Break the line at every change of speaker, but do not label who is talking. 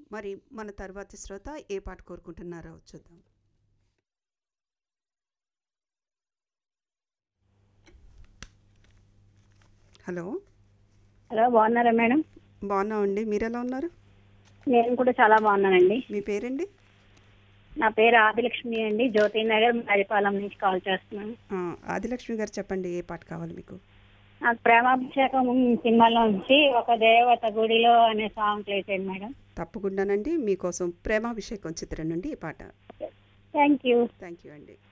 మరి మన తర్వాతి శ్రోత ఏ పాట కోరుకుంటున్నారో చూద్దాం హలో
హలో బాగున్నారా మేడం
బాగున్నామండి మీరు ఎలా ఉన్నారు
నేను కూడా చాలా బాగున్నానండి
మీ పేరండి
నా పేరు ఆదిలక్ష్మి అండి జ్యోతి నగర్ మరిపాలెం నుంచి కాల్ చేస్తున్నాను
ఆ, ఆదిలక్ష్మి గారు చెప్పండి ఏ పాట కావాలి మీకు
నాకు ప్రేమాభిషేకం సినిమాలో నుంచి ఒక దేవత గుడిలో అనే సాంగ్ ప్లే చేయండి మేడం
తప్పకుండానండి మీకోసం ప్రేమాభిషేకం చిత్రం నుండి ఈ పాట
థ్యాంక్ యూ
థ్యాంక్ యూ అండి